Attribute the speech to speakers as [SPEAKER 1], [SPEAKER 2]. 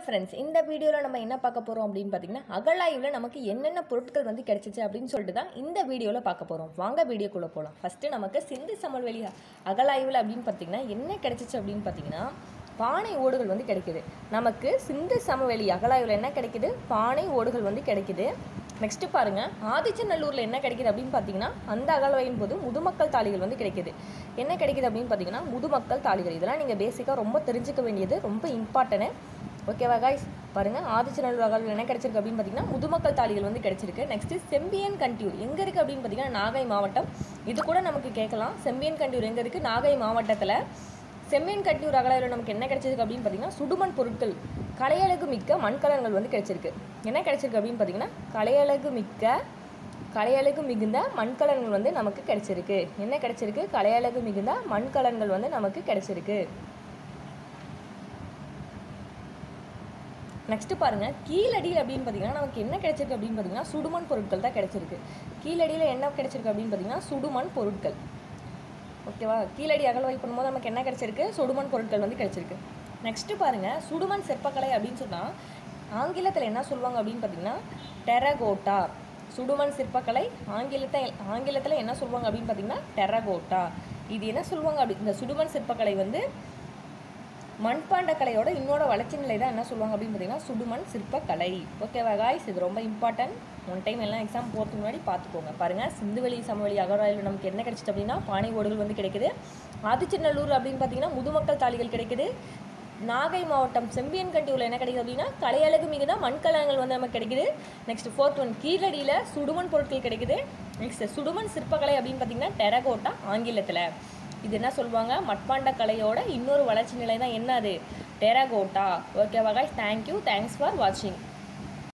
[SPEAKER 1] friends இந்த வீடியோவில் நம்ம என்ன பார்க்க போகிறோம் அப்படின்னு பார்த்தீங்கன்னா அகழாய்வில் நமக்கு என்னென்ன பொருட்கள் வந்து கிடைச்சிச்சு அப்படின்னு சொல்லிட்டு தான் இந்த வீடியோவில் பார்க்க போகிறோம் வாங்க வீடியோக்குள்ளே போகலாம் ஃபஸ்ட்டு நமக்கு சிந்து சமவெளி அகழாய்வில் அப்படின்னு பார்த்தீங்கன்னா என்ன கிடைச்சிச்சு அப்படின்னு பார்த்தீங்கன்னா பானை ஓடுகள் வந்து கிடைக்குது நமக்கு சிந்து சமவெளி அகழாய்வில் என்ன கிடைக்குது பானை ஓடுகள் வந்து கிடைக்குது நெக்ஸ்ட்டு பாருங்கள் ஆதிச்சநல்லூரில் என்ன கிடைக்குது அப்படின்னு பார்த்தீங்கன்னா அந்த அகழ்வாயின் போது முதுமக்கள் தாளிகள் வந்து கிடைக்குது என்ன கிடைக்குது அப்படின்னு பார்த்தீங்கன்னா முதுமக்கள் தாளிகள் இதெல்லாம் நீங்கள் பேசிக்காக ரொம்ப தெரிஞ்சுக்க வேண்டியது ரொம்ப இம்பார்ட்டன்ட் ஓகேவா காய்ஸ் பாருங்கள் ஆதிச்சநல்லூர் அகழ்வில் என்ன கிடைச்சிருக்கு அப்படின்னு பார்த்தீங்கன்னா முதுமக்கள் தாளிகள் வந்து கிடைச்சிருக்கு நெக்ஸ்ட்டு செம்பியன் கண்டியூர் எங்கே இருக்குது அப்படின்னு பார்த்தீங்கன்னா நாகை மாவட்டம் இது கூட நமக்கு கேட்கலாம் செம்பியன் கண்டியூர் எங்கே இருக்குது நாகை மாவட்டத்தில் செம்மீன் கட்டியூர் அகலாயில் நமக்கு என்ன கிடைச்சிருக்கு அப்படின்னு பார்த்தீங்கன்னா சுடுமண் பொருட்கள் கலையழகு மிக்க மண்கலன்கள் வந்து கிடைச்சிருக்கு என்ன கிடைச்சிருக்கு அப்படின்னு பார்த்தீங்கன்னா கலையழகு மிக்க கலையழகு மிகுந்த மண்கலன்கள் வந்து நமக்கு கிடைச்சிருக்கு என்ன கிடைச்சிருக்கு கலையழகு மிகுந்த மண்கலன்கள் வந்து நமக்கு கிடைச்சிருக்கு நெக்ஸ்ட் பாருங்க கீழடியில் அப்படின்னு பார்த்தீங்கன்னா நமக்கு என்ன கிடைச்சிருக்கு அப்படின்னு பார்த்தீங்கன்னா சுடுமண் பொருட்கள் தான் கிடைச்சிருக்கு கீழடியில் என்ன கிடைச்சிருக்கு அப்படின்னு பார்த்தீங்கன்னா சுடுமண் பொருட்கள் ஓகேவா கீழடி அகழ்வாய் பண்ணும்போது நமக்கு என்ன கிடைச்சிருக்கு சுடுமண் பொருட்கள் வந்து கிடைச்சிருக்கு நெக்ஸ்ட்டு பாருங்கள் சுடுமண் சிற்பக்கலை அப்படின்னு சொன்னால் ஆங்கிலத்தில் என்ன சொல்லுவாங்க அப்படின்னு பார்த்தீங்கன்னா டெரகோட்டா சுடுமண் சிற்பக்கலை ஆங்கிலத்தை ஆங்கிலத்தில் என்ன சொல்லுவாங்க அப்படின்னு பார்த்தீங்கன்னா டெரகோட்டா இது என்ன சொல்லுவாங்க அப்படி இந்த சுடுமண் சிற்பக்கலை வந்து மண்பாண்ட கலையோட இன்னோட வளர்ச்சி நிலை தான் என்ன சொல்லுவாங்க அப்படின்னு பார்த்தீங்கன்னா சுடுமண் சிற்பக்கலை ஓகேவா காய்ஸ் இது ரொம்ப இம்பார்ட்டன்ட் ஒன் டைம் எல்லாம் எக்ஸாம் போகிறதுக்கு முன்னாடி பார்த்துக்கோங்க பாருங்கள் சிந்துவெளி சமவெளி அகராயில் நமக்கு என்ன கிடைச்சிட்டு அப்படின்னா பானை ஓடுகள் வந்து கிடைக்குது ஆதிச்சநல்லூர் அப்படின்னு பார்த்தீங்கன்னா முதுமக்கள் தாளிகள் கிடைக்குது நாகை மாவட்டம் செம்பியன் கண்டியூரில் என்ன கிடைக்குது அப்படின்னா கலையழகு மிகுந்த மண்கலங்கள் வந்து நமக்கு கிடைக்குது நெக்ஸ்ட் ஃபோர்த் ஒன் கீழடியில் சுடுமண் பொருட்கள் கிடைக்குது நெக்ஸ்ட் சுடுமண் சிற்பக்கலை அப்படின்னு பார்த்தீங்கன்னா டெரகோட்டா ஆங்கிலத்தில் இது என்ன சொல்லுவாங்க மட்பாண்ட கலையோட இன்னொரு வளர்ச்சி நிலை தான் என்னது டெரகோட்டா ஓகேவா காய்ஸ் தேங்க்யூ தேங்க்ஸ் ஃபார் வாட்சிங்